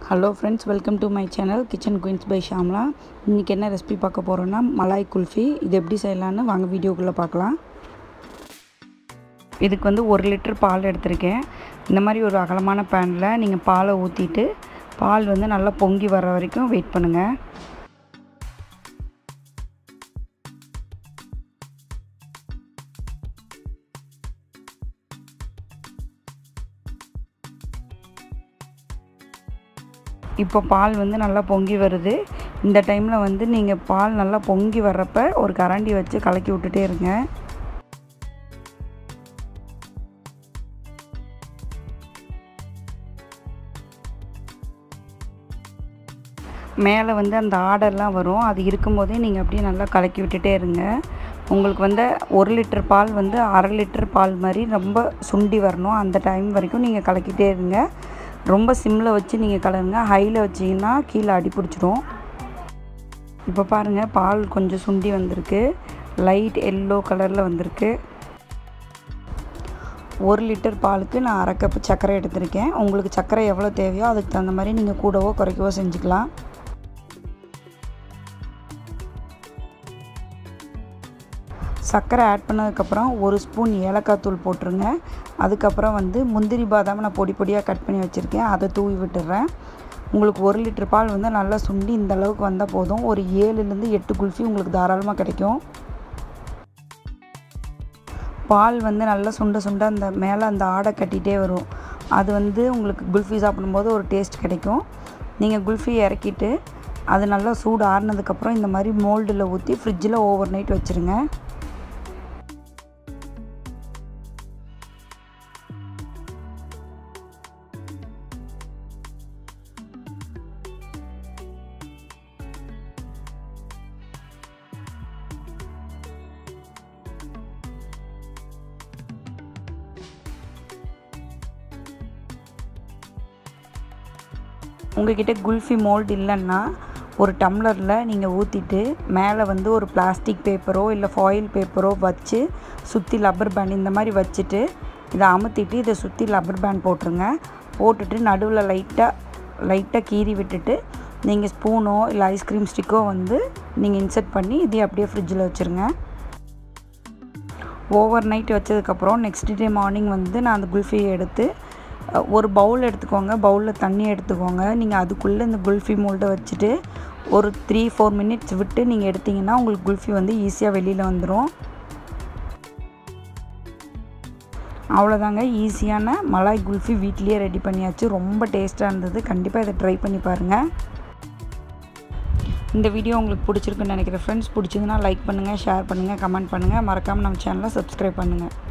hello friends welcome to my channel kitchen queens by Shamla இன்றைக்கி என்ன recipe பார்க்க போகிறோன்னா மலாய் குல்ஃபி இது எப்படி செய்யலான்னு வாங்க வீடியோக்குள்ளே பார்க்கலாம் இதுக்கு வந்து ஒரு லிட்டர் பால் எடுத்திருக்கேன் இந்த மாதிரி ஒரு அகலமான பேனில் நீங்கள் பாலை ஊற்றிட்டு பால் வந்து நல்லா பொங்கி வர வரைக்கும் வெயிட் பண்ணுங்கள் இப்போ பால் வந்து நல்லா பொங்கி வருது இந்த டைமில் வந்து நீங்கள் பால் நல்லா பொங்கி வர்றப்ப ஒரு கரண்டி வச்சு கலக்கி விட்டுட்டே இருங்க மேலே வந்து அந்த ஆடெல்லாம் வரும் அது இருக்கும்போதே நீங்கள் அப்படியே நல்லா கலக்கி விட்டுட்டே இருங்க உங்களுக்கு வந்து ஒரு லிட்டர் பால் வந்து அரை லிட்டர் பால் மாதிரி ரொம்ப சுண்டி வரணும் அந்த டைம் வரைக்கும் நீங்கள் கலக்கிட்டே இருங்க ரொம்ப சிம்மில் வச்சு நீங்கள் கலருங்க ஹையில் வச்சிங்கன்னா கீழே அடி பிடிச்சிரும் இப்போ பாருங்கள் பால் கொஞ்சம் சுண்டி வந்திருக்கு லைட் எல்லோ கலரில் வந்திருக்கு ஒரு லிட்டர் பாலுக்கு நான் அரை கப்பு சர்க்கரை எடுத்திருக்கேன் உங்களுக்கு சர்க்கரை எவ்வளோ தேவையோ அதுக்கு தகுந்த மாதிரி நீங்கள் கூடவோ குறைக்கவோ செஞ்சுக்கலாம் சர்க்கரை ஆட் பண்ணதுக்கப்புறம் ஒரு ஸ்பூன் ஏலக்காய் தூள் போட்டுருங்க அதுக்கப்புறம் வந்து முந்திரி பாதாம் நான் பொடி பொடியாக கட் பண்ணி வச்சுருக்கேன் அதை தூவி விட்டுறேன் உங்களுக்கு ஒரு லிட்டர் பால் வந்து நல்லா சுண்டி இந்த அளவுக்கு வந்தால் போதும் ஒரு ஏழுலேருந்து எட்டு குல்ஃபி உங்களுக்கு தாராளமாக கிடைக்கும் பால் வந்து நல்லா சுண்ட சுண்ட அந்த மேலே அந்த ஆடை கட்டிகிட்டே வரும் அது வந்து உங்களுக்கு குல்ஃபி சாப்பிடும்போது ஒரு டேஸ்ட் கிடைக்கும் நீங்கள் குல்ஃபி இறக்கிட்டு அது நல்லா சூடு ஆறுனதுக்கப்புறம் இந்த மாதிரி மோல்டில் ஊற்றி ஃப்ரிட்ஜில் ஓவர் நைட் வச்சுருங்க உங்ககிட்ட குல்ஃபி மோல்டு இல்லைன்னா ஒரு டம்ளரில் நீங்கள் ஊற்றிட்டு மேலே வந்து ஒரு பிளாஸ்டிக் பேப்பரோ இல்லை ஃபாயில் பேப்பரோ வச்சு சுற்றி லப்பர் பேண்ட் இந்த மாதிரி வச்சுட்டு இதை அமுத்திட்டு இதை சுற்றி லப்பர் பேண்ட் போட்டுருங்க போட்டுட்டு நடுவில் லைட்டாக லைட்டாக கீறி விட்டுட்டு நீங்கள் ஸ்பூனோ இல்லை ஐஸ்கிரீம் ஸ்டிக்கோ வந்து நீங்கள் இன்சர்ட் பண்ணி இதே அப்படியே ஃப்ரிட்ஜில் வச்சுருங்க ஓவர் நைட் வச்சதுக்கப்புறம் நெக்ஸ்ட் டே மார்னிங் வந்து நான் அந்த குல்ஃபியை எடுத்து ஒரு பவுல் எடுத்துக்கோங்க பவுலில் தண்ணி எடுத்துக்கோங்க நீங்கள் அதுக்குள்ளே இந்த குல்ஃபி மோல்டை வச்சுட்டு ஒரு த்ரீ ஃபோர் மினிட்ஸ் விட்டு நீங்கள் எடுத்திங்கன்னா உங்களுக்கு குல்ஃபி வந்து ஈஸியாக வெளியில் வந்துடும் அவ்வளோதாங்க ஈஸியான மலாய் குல்ஃபி வீட்லேயே ரெடி பண்ணியாச்சு ரொம்ப டேஸ்ட்டாக இருந்தது கண்டிப்பாக இதை ட்ரை பண்ணி பாருங்கள் இந்த வீடியோ உங்களுக்கு பிடிச்சிருக்குன்னு நினைக்கிறேன் ஃப்ரெண்ட்ஸ் பிடிச்சிங்கன்னா லைக் பண்ணுங்கள் ஷேர் பண்ணுங்கள் கமெண்ட் பண்ணுங்கள் மறக்காமல் நம்ம சேனலை சப்ஸ்கிரைப் பண்ணுங்கள்